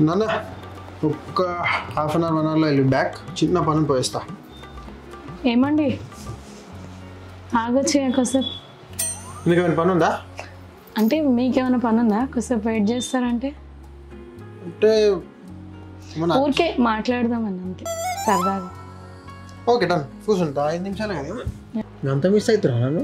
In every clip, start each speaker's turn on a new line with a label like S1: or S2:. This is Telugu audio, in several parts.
S1: నాన్న ఒక్క హాఫ్ అన్ అవర్ వన్ అవర్లో వెళ్ళి బ్యాక్ చిన్న పని పోయిస్తా
S2: ఏమండి ఆగొచ్చు కాసేపు
S1: నీకు ఏమైనా పని ఉందా
S2: అంటే మీకేమైనా పని ఉందా కాసేపు వెయిట్ చేస్తారంటే
S1: అంటే మన
S2: ఊరికే మాట్లాడదామని అంతే సరదాగా
S1: ఓకే డన్ కూర్చుంటా ఐదు నిమిషాలు కానీ అంత మిస్ అవుతున్నా నన్ను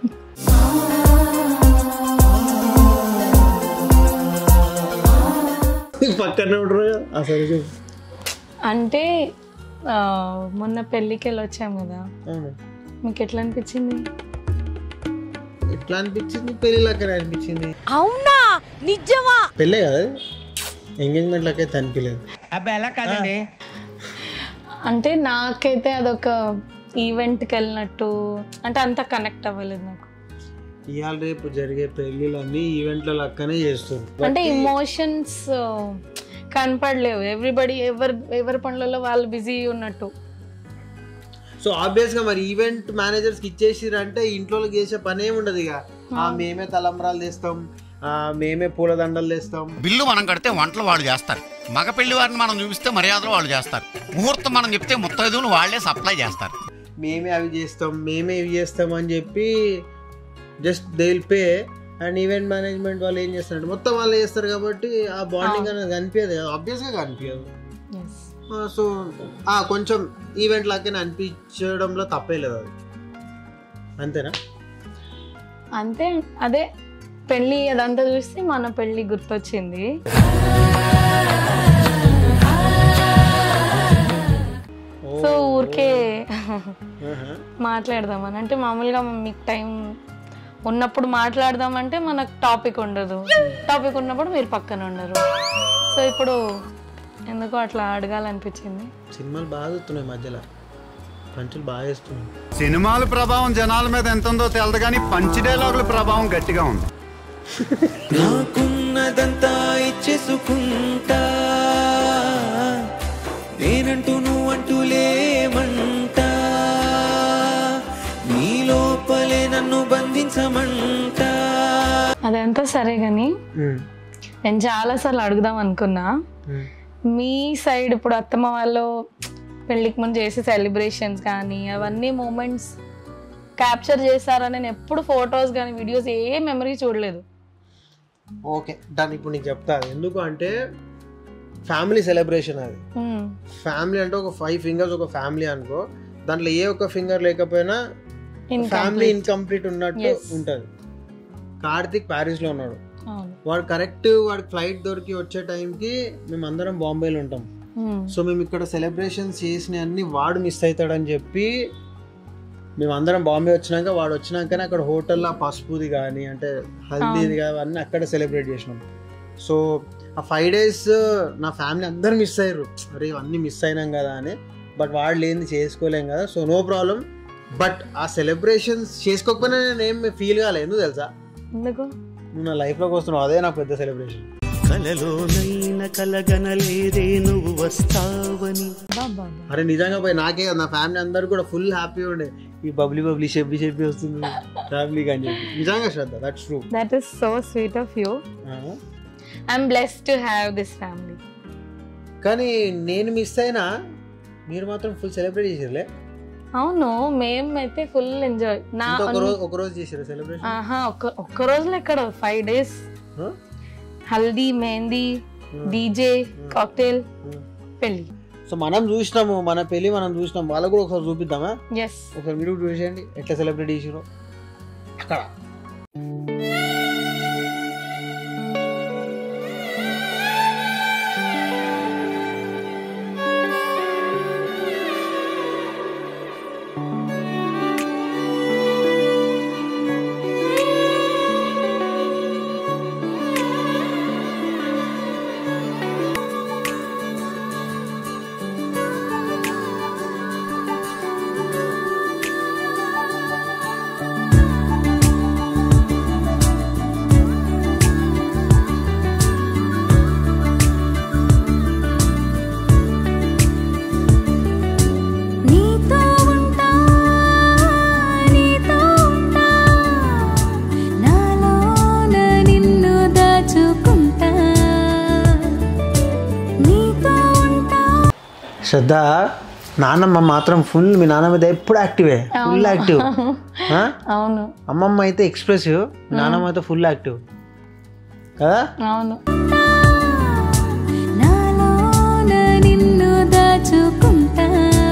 S1: పక్కనే ఉంటారు కదా ఆ సరే చెప్పు
S2: అంటే ఆ, మొన్న పెళ్ళికి వెళ్ళి వచ్చాం కదా
S1: అవును
S2: మీకు ఎట్లా అనిపించింది
S1: ఎట్లా అనిపించింది పెళ్లి లెక్కనే అనిపించింది
S3: అవునా నిజమా
S1: పెళ్ళే కదా ఎంగేజ్మెంట్ లెక్క అనిపించలేదు
S4: అబ్బాయి ఎలా కాదండి
S2: అంటే నాకైతే అదొక ఈవెంట్కి వెళ్ళినట్టు అంటే అంత కనెక్ట్ అవ్వలేదు నాకు
S1: ఇవాళ రేపు జరిగే పెళ్ళిళ్ళు అన్ని ఈవెంట్ల లెక్కనే చేస్తారు
S2: అంటే ఇమోషన్స్ కనపడలేవు ఎవ్రీబడి ఎవరి ఎవరి పనులలో వాళ్ళు బిజీ ఉన్నట్టు
S1: సో ఆబ్వియస్ గా మరి ఈవెంట్ మేనేజర్స్ కి ఇచ్చేసిర్రు అంటే ఇంట్లో చేసే పని ఏమి ఉండదు ఇక ఆ, మేమే తలంబరాలు తెస్తాం ఆ, మేమే పూలదండలు తెస్తాం
S5: బిల్లు మనం కడితే వంటలు వాళ్ళు చేస్తారు మగ పెళ్లి వారిని మనం చూపిస్తే మర్యాదలు వాళ్ళు చేస్తారు ముహూర్తం మనం చెప్తే ముత్తైదువులు వాళ్ళే సప్లై చేస్తారు
S1: మేమే అవి చేస్తాం మేమే ఇవి చేస్తాం అని చెప్పి just they will pay and event management వాళ్ళు ఏం చేస్తారంటే మొత్తం వాళ్ళు చేస్తారు కాబట్టి ఆ బాండింగ్ అనేది కనిపించదు ఆబ్వియస్ గా కనిపించదు
S2: ఎస్
S1: సో కొంచెం ఈవెంట్ లాగానే అనిపించడంలో తప్పే లేదు అది అంతేనా
S2: అంతే అదే పెళ్ళి అదంతా చూస్తే మన పెళ్ళి గుర్తొచ్చింది సో ఊరికే మాట్లాడదామని అంటే మామూలుగా మీకు టైం ఉన్నప్పుడు మాట్లాడదామంటే మనకు టాపిక్ ఉండదు టాపిక్ ఉన్నప్పుడు మీరు పక్కన ఉండరు సో ఇప్పుడు ఎందుకో అట్లా అడగాలనిపించింది
S1: సినిమాలు బాగా చూస్తున్నాయి మధ్యలో పంచులు బాగా వేస్తున్నాయి
S6: సినిమాల ప్రభావం జనాల మీద ఎంత ఉందో తెలదు కానీ పంచి డైలాగుల ప్రభావం గట్టిగా ఉంది
S7: నాకున్నదంతా ఇచ్చేసుకుంటా నేనంటూ నువ్వంటూ లేమంటా నీ లోపలే నన్ను బంధించమంటా
S2: అదంతా సరే కానీ నేను చాలాసార్లు అడుగుదాం అనుకున్నా మీ సైడ్ ఇప్పుడు అత్తమ్మ వాళ్ళు పెళ్ళికి ముందు చేసే సెలబ్రేషన్స్ కానీ అవన్నీ మూమెంట్స్ క్యాప్చర్ చేశారని నేను ఎప్పుడు ఫొటోస్ కానీ వీడియోస్ ఏ మెమరీ చూడలేదు
S1: ఓకే దాన్ని ఇప్పుడు నీకు చెప్తా ఎందుకు అంటే ఫ్యామిలీ సెలబ్రేషన్ అది
S2: మ్మ్.
S1: ఫ్యామిలీ అంటే ఒక ఫైవ్ ఫింగర్స్ ఒక ఫ్యామిలీ అనుకో దాంట్లో ఏ ఒక్క ఫింగర్ లేకపోయినా
S2: Incomplete.
S1: ఫ్యామిలీ ఇన్కంప్లీట్ ఉన్నట్టు
S2: Yes.
S1: ఉంటది కార్తిక్ ప్యారిస్ లో ఉన్నాడు
S2: అవును
S1: వాడు కరెక్ట్ వాడికి ఫ్లైట్ దొరికి వచ్చే టైంకి మేము అందరం బాంబేలో ఉంటాం
S2: మ్మ్.
S1: సో మేము ఇక్కడ సెలబ్రేషన్స్ చేసిన అన్ని వాడు మిస్ అవుతాడని చెప్పి మేము అందరం బాంబే వచ్చినాక వాడు వచ్చినాకనే అక్కడ హోటల్లో పసుపుది కానీ అంటే హల్దీది కానీ అన్నీ అక్కడ సెలబ్రేట్ చేసినాం సో ఆ ఫైవ్ డేస్ నా ఫ్యామిలీ అందరు మిస్ అయ్యారు అరే ఇవన్నీ మిస్ అయినాం కదా అని బట్ వాడు లేనిది చేసుకోలేం కదా సో నో ప్రాబ్లం బట్ ఆ సెలబ్రేషన్స్ చేసుకోకపోయినా నేను ఏం ఫీల్ కాలేదు ఎందుకు తెలుసా
S2: ఎందుకు
S1: నువ్వు నా లైఫ్లోకి వస్తున్నావు అదే నాకు పెద్ద సెలబ్రేషన్
S7: కలలోనైన కలగనలేదే నువ్వు వస్తావని
S2: బాబా
S1: అరే నిజంగా పోయి నాకే కాదు, నా ఫ్యామిలీ అందరు కూడా ఫుల్ హ్యాపీ ఉండే ఈ బబ్లీ బబ్లీ షెబ్బి షెబ్బి వస్తుంది ఫ్యామిలీకి అని చెప్పి నిజంగా శ్రద్ధ that's true
S2: that is so sweet of you I'm blessed to have this family
S1: కానీ నేను మిస్ అయినా మీరు మాత్రం ఫుల్ సెలబ్రేట్ చేసిర్లే
S2: అవును మేమైతే ఫుల్ ఎంజాయ్ నా
S1: ఇంకా ఒక రోజు ఒక రోజు చేసిరు సెలబ్రేషన్
S2: ఆహా ఒక్క ఒక్క రోజులో ఎక్కడ five days haldi mehndi DJ cocktail పెళ్ళి
S1: సో మనం చూసినాము మన పెళ్లి మనం చూసినాం వాళ్ళకు కూడా ఒకసారి చూపిద్దామా
S2: ఎస్
S1: ఒకసారి మీరు కూడా చూసేయండి ఎట్లా సెలబ్రేట్ చేసిరో అక్కడ శ్రద్ధ నాన్నమ్మ మాత్రం ఫుల్ మీ నాన్నమ్మ అయితే ఎప్పుడు యాక్టివే ఫుల్ యాక్టివ్
S2: అవును
S1: అమ్మమ్మ అయితే ఎక్స్ప్రెసివ్ నాన్నమ్మ అయితే ఫుల్ యాక్టివ్ కదా
S2: అవును
S4: నాలోన నిన్ను దాచుకుంటా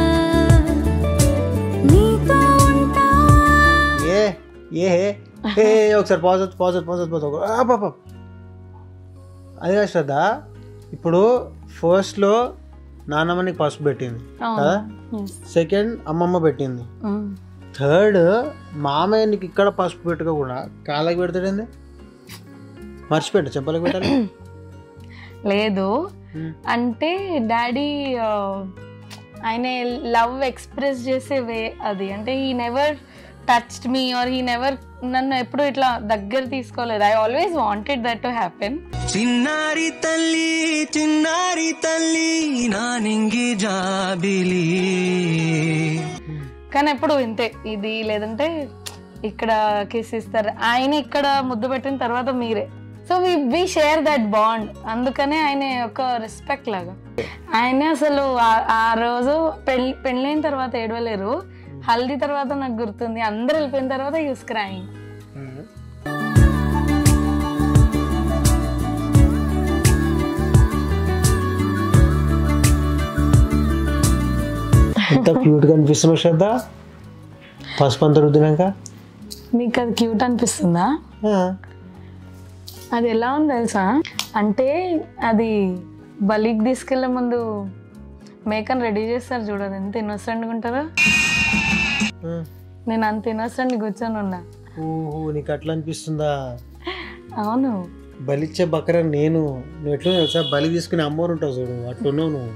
S4: నీతో ఉంటా
S1: ఏ ఏ ఏ ఏ, ఒకసారి పాజ్ పాజ్ పాజ్ పాజ్ పాప అదే కాదు శ్రద్ధ ఇప్పుడు ఫస్ట్లో నాన్నమ్మ నీకు పసుపు పెట్టింది కదా
S2: Yes.
S1: సెకండ్ అమ్మమ్మ పెట్టింది
S2: Mm.
S1: థర్డ్ మామయ్య నీకు ఇక్కడ పసుపు పెట్టుకోకుండా కాళ్ళకి పెడతాడండి మర్చిపెట్ట చెప్పలకి పెట్టాలి
S2: లేదు
S1: Hmm.
S2: అంటే డాడీ ఆయన లవ్ ఎక్స్ప్రెస్ చేసే వే అది అంటే he never touched me or he never నన్ను ఎప్పుడు ఇట్లా దగ్గర తీసుకోలేదు I always wanted that to happen
S7: చిన్నారి తల్లి చిన్నారి తల్లి నా నింగి జాబిలి
S2: కానీ ఎప్పుడు ఇంతే ఇది లేదంటే ఇక్కడ కిస్ ఇస్తారు ఆయన ఇక్కడ ముద్దు పెట్టిన తర్వాత మీరే so we we share that bond అందుకనే ఆయన ఒక రెస్పెక్ట్ లాగా ఆయన అసలు ఆ- ఆ రోజు పెళ్లి పెళ్ళైన తర్వాత ఏడవలేరు హల్దీ తర్వాత నాకు గుర్తుంది అందరు వెళ్ళిపోయిన తర్వాత యూస్ క్రాయింగ్
S1: ఎంత క్యూట్ గా అనిపిస్తున్నావు శ్రద్ధ పసుపు అంతా రుద్దినాక
S2: మీకు అది క్యూట్ అనిపిస్తుందా
S1: ఆ,
S2: అది ఎలా ఉంది తెలుసా అంటే అది బలికి తీసుకెళ్లే ముందు మేకను రెడీ చేస్తారు చూడదు ఎంత ఇన్నోసెంట్గా ఉంటుందో
S1: ఆ.
S2: నేను అంత ఇన్నోసెంట్ కూర్చొని ఉన్నా
S1: ఓహో నీకు అట్లా అనిపిస్తుందా
S2: అవును
S1: బలిచ్చే బకర నేను నువ్వు ఎట్లా తెలుసా బలి తీసుకుని అమ్మోరు ఉంటావు చూడు అట్లున్నావు నువ్వు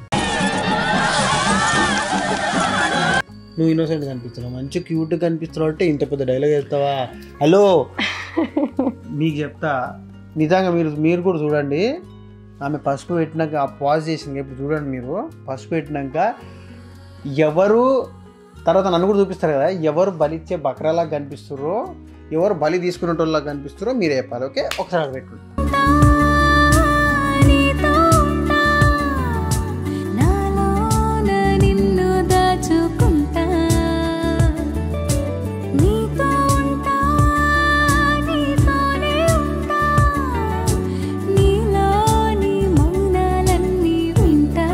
S1: నువ్వు ఇన్నోసెంట్ కనిపిస్తున్నావు మంచి క్యూట్ కనిపిస్తున్నావు అంటే ఇంత పెద్ద డైలాగ్ చెప్తావా హలో మీకు చెప్తా నిజంగా మీరు మీరు కూడా చూడండి ఆమె పసుపు పెట్టినాక ఆ పాజ్ చేసింది ఇప్పుడు చూడండి మీరు పసుపు పెట్టినాక ఎవరు తర్వాత నన్ను కూడా చూపిస్తారు కదా ఎవరు బలిచ్చే బకరాలా కనిపిస్తారో ఎవరు బలి తీసుకునేటోళ్ళ కనిపిస్తారో మీరే చెప్పాలి ఓకే ఒకసారి అక్కడ పెట్టుకోండి
S4: నీతో ఉంటా నాలోన నిన్ను దాచుకుంటా నీతో ఉంటా నీతోనే ఉంటా నీలోని మౌనాలన్నీ వింటా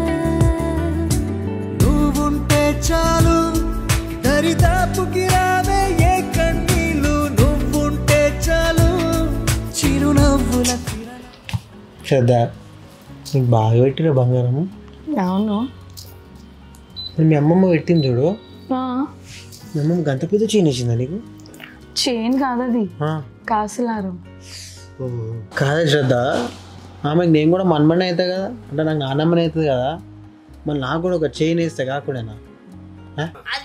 S7: నువ్వుంటే చాలు దరిదాపుకి రావే ఏ కన్నీళ్ళు నువ్వుంటే చాలు చిరునవ్వుల
S1: శ్రద్ధ నీకు బాగా పెట్టిన బంగారము
S2: అవును
S1: మరి మీ అమ్మమ్మ పెట్టింది చూడు
S2: ఆ,
S1: మీ అమ్మమ్మ గంత పెద్ద చేయించిందా నీకు
S2: చైన్ కాదది
S1: ఆ.
S2: కాసులారు
S1: ఓ. కాదే శ్రద్ధ ఆమెకి నేను కూడా మన్మనే అవుతా కదా అంటే నాకు నాన్నమ్మనే అవుతుంది కదా మరి నాకు కూడా ఒక చైన్ వేస్తే కాకూడేనా ఆ?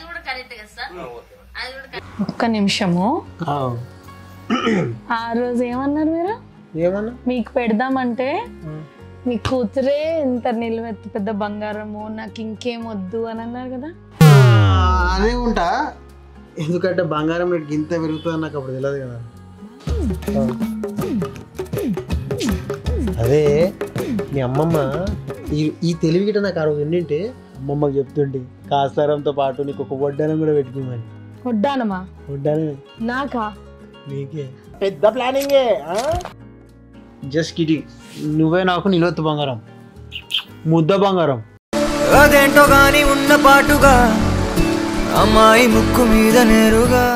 S2: ఒక్క నిమిషము
S1: ఆ.
S2: ఆ రోజు ఏమన్నారు మీరు
S1: ఏమన్నా
S2: మీకు పెడదామంటే మీ కూతురే ఇంత నిలువెత్తు పెద్ద బంగారము నాకు ఇంకేం వద్దు అని అన్నారు కదా
S1: ఆ, అదే ఉంటా ఎందుకంటే బంగారం రేటు ఇంత పెరుగుతుంది నాకు అప్పుడు తెలియదు కదా అదే మీ అమ్మమ్మ ఈ ఈ తెలివి గిట్ట నాకు ఆ రోజు ఉండింటే అమ్మమ్మకి చెప్తుంటే కాస్తారంతో పాటు నీకు ఒక వడ్డానం కూడా పెట్టుకోమని
S2: వడ్డానమా
S1: వడ్డానం
S2: నాకా
S1: నీకే పెద్ద ప్లానింగే జస్ట్ కిటి నువ్వే నాకు నిలవత్తు బంగారం ముద్ద బంగారం
S7: అదేంటో గాని ఉన్న పాటుగా అమ్మాయి ముక్కు మీద నేరుగా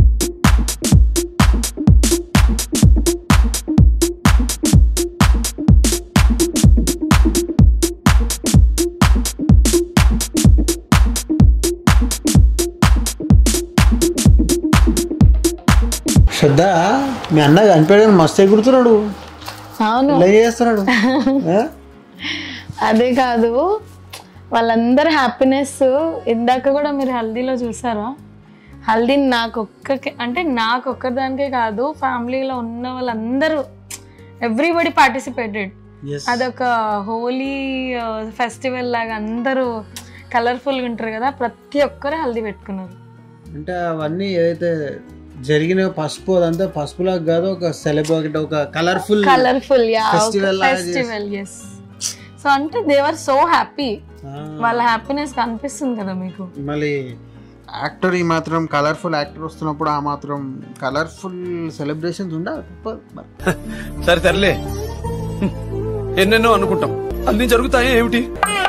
S1: శ్రద్ధ మీ అన్న కనిపెట్టని మస్తు ఎగురుతున్నాడు
S2: అవును
S1: ఇలా చేస్తున్నాడు ఆ?
S2: అదే కాదు వాళ్ళందరి హ్యాపీనెస్ ఇందాక కూడా మీరు హల్దీలో చూసారా హల్దీ నాకు ఒక్కకే అంటే నాకు ఒక్కదానికే కాదు ఫ్యామిలీలో ఉన్న వాళ్ళందరూ ఎవ్రీబడి పార్టిసిపేటెడ్
S1: Yes.
S2: అదొక హోలీ ఫెస్టివల్ లాగా అందరూ కలర్ఫుల్గా ఉంటారు కదా ప్రతి ఒక్కరు హల్దీ పెట్టుకున్నారు
S1: అంటే అవన్నీ ఏదైతే జరిగిన పసుపు అదంతా పసుపులాగా కాదు ఒక సెలబ్రేట్ ఒక కలర్ఫుల్
S2: కలర్ఫుల్ యా
S1: Festival లాగా
S2: ఫెస్టివల్ ఎస్ సో అంటే దే ఆర్ సో హ్యాపీ వాళ్ళ హ్యాపీనెస్ కనిపిస్తుంది కదా మీకు
S1: మళ్ళీ యాక్టర్ ఈ మాత్రం కలర్ఫుల్ యాక్టర్ వస్తున్నప్పుడు ఆ మాత్రం కలర్ఫుల్ సెలబ్రేషన్స్ ఉండాలి తప్పదు మరి.
S8: సరే సర్లే హ్మ్. ఎన్నెన్నో అనుకుంటాం అన్ని జరుగుతాయి ఏమిటి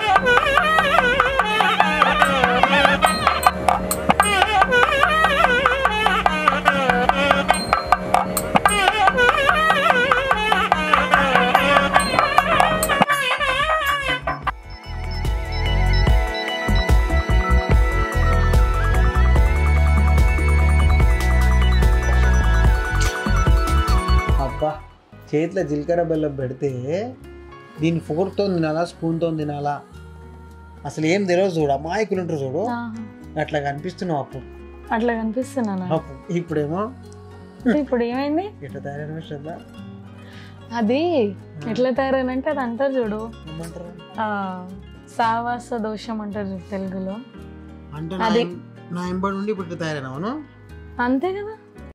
S1: అబ్బా చేతిలో జీలకర్ర బెల్లం పెడితే దీన్ని ఫోర్తో తినాలా స్పూన్తో తినాలా అసలు ఏం తెలియదు చూడు అమాయకులు ఉంటారు చూడు
S2: ఆహా.
S1: అట్లా కనిపిస్తున్నావు అప్పుడు
S2: అట్లా కనిపిస్తున్నానా
S1: అప్పుడు ఇప్పుడేమో
S2: ఇప్పుడు ఏమైంది
S1: ఇట్లా తయారైన శ్రద్ధ
S2: అది ఎట్లా తయారైనంటే అది అంటారు చూడు
S1: ఏమంటారు
S2: ఆ, సావాస దోషం అంటారు చూడు తెలుగులో
S1: అంటే నా
S2: అది-
S1: ఎం- నా ఎంబడి నుండి ఇప్పుడు ఇట్లా తయారైనావను
S2: అంతే కదా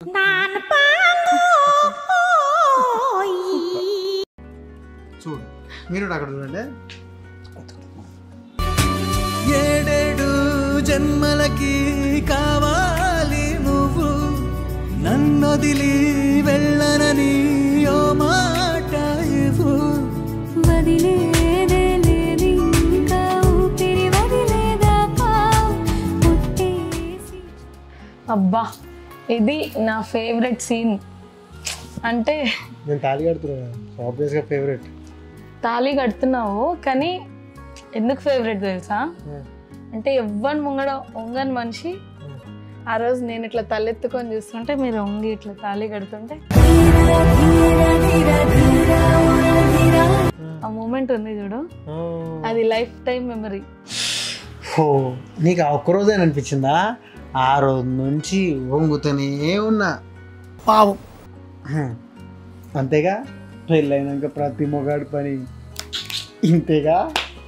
S1: చూడు మీరు కూడా అక్కడ చూడండి
S7: ఏడేడు జన్మలకి కావాలి నువ్వు నన్నొదిలి వెళ్ళనని ఓ మాట ఇవ్వు
S4: వదిలేదే లేదు ఇంకా ఊపిరి వదిలేదాకా పుట్టేసి
S2: అబ్బా ఇది నా ఫేవరెట్ సీన్ అంటే
S1: నేను తాళి కడుతున్నాను ఆబ్వియస్గా ఫేవరెట్
S2: తాళి కడుతున్నావు కానీ ఎందుకు ఫేవరెట్ తెలుసా అంటే ఎవ్వని ముంగడ వంగని మనిషి ఆ రోజు నేను ఇట్లా తలెత్తుకొని చూస్తుంటే మీరు వంగి ఇట్లా తాళి కడుతుంటే ఆ మూమెంట్ ఉంది చూడు అది లైఫ్ టైం మెమరీ
S1: ఓ నీకు ఆ ఒక్కరోజే అనిపించిందా ఆ రోజు నుంచి వంగుతూనే ఉన్నా పావు అంతేగా పెళ్ళైనాక ప్రతి మొగాడి పని ఇంతేగా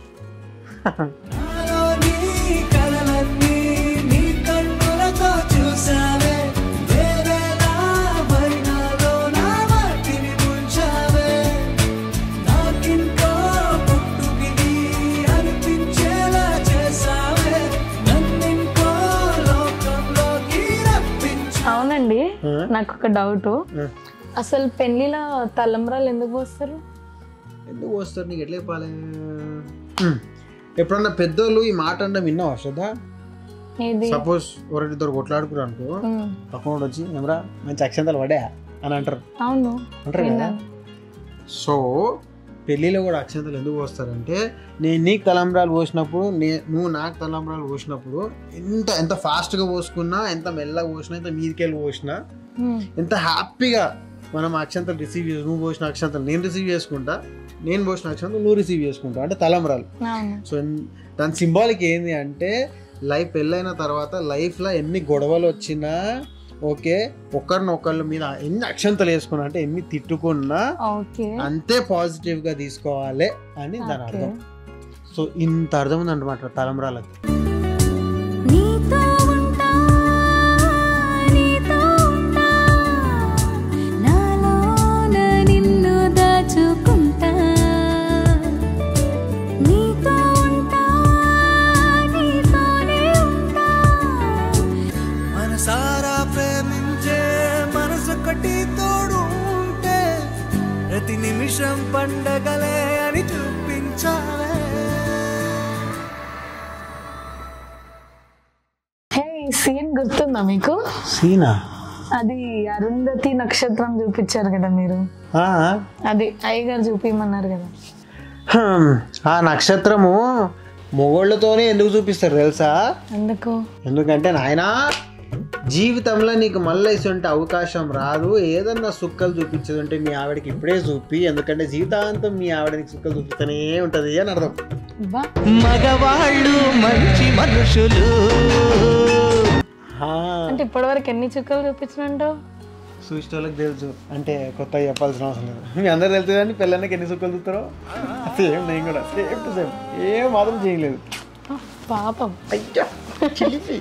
S7: నాలో నీ కలలన్నీ నీ కన్నులతో చూసావే వేరేలా మరి నాలో నా వాటిని ముంచావే నాకింకో పుట్టుకిది అనిపించేలా చేసావే నన్నింకో లోకంలోకి రప్పించు
S2: అవునండి
S1: ఆ?
S2: నాకు ఒక డౌట్
S1: ఆ.
S2: అసలు పెళ్లిలో తలంబ్రాలు ఎందుకు పోస్తారు
S1: ఎందుకు వస్తారు నీకు ఎట్లా చెప్పాలి హ్మ్. ఎప్పుడన్నా పెద్దోళ్ళు ఈ మాట అంటే విన్నావా శ్రద్ధ
S2: ఇది
S1: సపోజ్ ఎవరిద్దరు కొట్లాడుకున్నారు అనుకో
S2: ఉమ్,
S1: పక్కన వాడు వచ్చి ఏమరా మంచి అక్షంతలు పడా అని అంటారు
S2: అవును
S1: అంటారు కదా
S2: విన్నాను.
S1: సో పెళ్ళిలో కూడా అక్షంతలు ఎందుకు పోస్తారంటే నేను నీకు తలంబ్రాలు పోసినప్పుడు నే నువ్వు నాకు తలంబ్రాలు పోసినప్పుడు ఎంత ఎంత ఫాస్ట్గా పోసుకున్నా ఎంత మెల్లగా పోసినా ఎంత మీదికెళ్ళి పోసినా
S2: ఉమ్,
S1: ఎంత హ్యాపీగా మనం అక్షంతలు రిసీవ్ చేసి నువ్వు పోసిన అక్షంతలు నేను రిసీవ్ చేసుకుంటా నేను పోసిన అక్షంతలు నువ్వు రిసీవ్ చేసుకుంటా అంటే తలంబ్రాలు
S2: అవును
S1: సో ఎన్- దాని సింబాలిక్ ఏంది అంటే లైఫ్ పెళ్ళైన తర్వాత లైఫ్లో ఎన్ని గొడవలు వచ్చినా ఓకే ఒకరినొకళ్ళ మీద ఎన్ని అక్షంతలు వేసుకున్నా అంటే ఎన్ని తిట్టుకున్నా
S2: ఓకే
S1: అంతే పాజిటివ్ గా తీసుకోవాలి అని దాని
S2: ఓకే
S1: అర్థం సో ఇంత అర్థం ఉంది అనమాట తలంబ్రాలకి
S4: నీతో ఉంటా నీతో ఉంటా నాలోన నిన్ను దాచుకుంటా నీతో ఉంటా నీతోనే ఉంటా
S7: మనసారా ప్రేమించే మనసొకటి తోడు ఉంటే ప్రతి నిమిషం పండగలే అని చూపించాలే
S2: హే సీన్ గుర్తుందా మీకు
S1: సీనా
S2: అది అరుంధతి నక్షత్రం చూపించారు కదా మీరు
S1: ఆ,
S2: అది అయ్యగారు చూపించమన్నారు కదా
S1: హమ్, ఆ నక్షత్రము మొగోళ్ళతోనే ఎందుకు చూపిస్తారు తెలుసా
S2: ఎందుకు
S1: ఎందుకంటే నాయన జీవితంలో నీకు మళ్ళీ ఇటువంటి అవకాశం రాదు ఏదన్నా సుక్కలు చూపించదంటే మీ ఆవిడకి ఇప్పుడే చూపి ఎందుకంటే జీవితాంతం మీ ఆవిడ నీకు సుక్కలు చూపిస్తూనే ఉంటుంది అని అర్థం
S2: బా
S7: మగవాళ్ళు మంచి మనుషులు
S1: ఆ,
S2: అంటే ఇప్పటివరకు ఎన్ని చుక్కలు చూపించినంటావు
S1: చూసేటోళ్ళకి తెలుసు అంటే కొత్త చెప్పాల్సిన అవసరం లేదు మీ అందరు తెలుసు కానీ పిల్లలకి ఎన్ని సుక్కలు చూస్తారో సేమ్ నేను కూడా సేమ్ టు సేమ్ ఏం మాత్రం చేయలేదు
S2: పాపం
S1: అయ్యా చిలిపి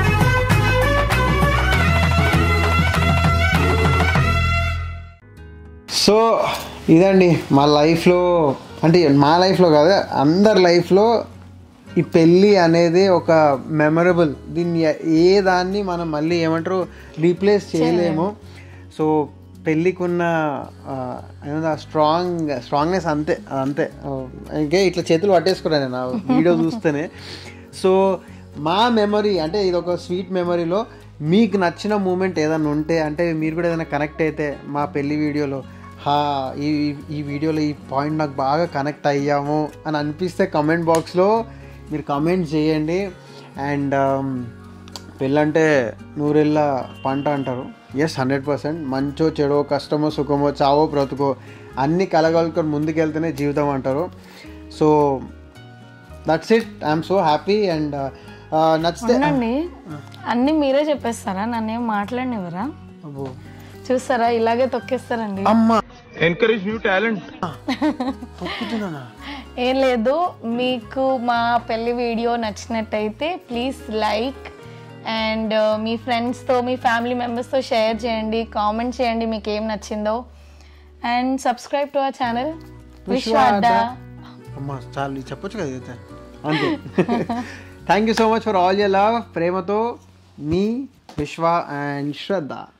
S1: సో ఇదండి మా లైఫ్లో అంటే మా లైఫ్లో కాదు అందరి లైఫ్లో ఈ పెళ్ళి అనేది ఒక మెమరబుల్ దీన్ని ఏ దాన్ని మనం మళ్ళీ ఏమంటారు రీప్లేస్ చేయలేము సో పెళ్ళికి ఉన్న ఏమన్నా స్ట్రాంగ్ స్ట్రాంగ్నెస్ అంతే అంతే ఇంకే ఇట్లా చేతులు పట్టేసుకున్నాను నేను ఆ వీడియో చూస్తేనే సో మా మెమరీ అంటే ఇది ఒక స్వీట్ మెమరీలో మీకు నచ్చిన మూమెంట్ ఏదైనా ఉంటే అంటే మీరు కూడా ఏదైనా కనెక్ట్ అయితే మా పెళ్లి వీడియోలో హా ఈ ఈ వీడియోలో ఈ పాయింట్ నాకు బాగా కనెక్ట్ అయ్యాము అని అనిపిస్తే కమెంట్ బాక్స్లో మీరు కమెంట్ చేయండి అండ్ పెళ్ళంటే నూరెళ్ళ పంట అంటారు ఎస్ హండ్రెడ్ పర్సెంట్ మంచో చెడో కష్టమో సుఖమో చావో బ్రతుకో అన్నీ కలగలుకొని ముందుకెళ్తేనే జీవితం అంటారు so that's it I'm so happy and నచ్చితే
S2: ఉండండి అన్ని మీరే చెప్పేస్తారా నన్ను ఏం మాట్లాడినవరా
S1: అబ్బో.
S2: చూస్తారా ఇలాగే తొక్కేస్తారండి
S1: అమ్మా
S6: ఎన్కరేజ్ న్యూ టాలెంట్
S1: తొక్కుతున్నానా
S2: ఏం లేదు మీకు మా పెళ్లి వీడియో నచ్చినట్టయితే ప్లీజ్ లైక్ అండ్ మీ ఫ్రెండ్స్తో మీ ఫ్యామిలీ మెంబర్స్తో షేర్ చేయండి కామెంట్ చేయండి మీకు ఏం నచ్చిందో and subscribe to our channel విశ్వాడ్డా
S1: అమ్మా చాలు ఇది చెప్పొచ్చు కదా అయితే అంతే thank you so much for all your love ప్రేమతో మీ విశ్వ అండ్ శ్రద్ధ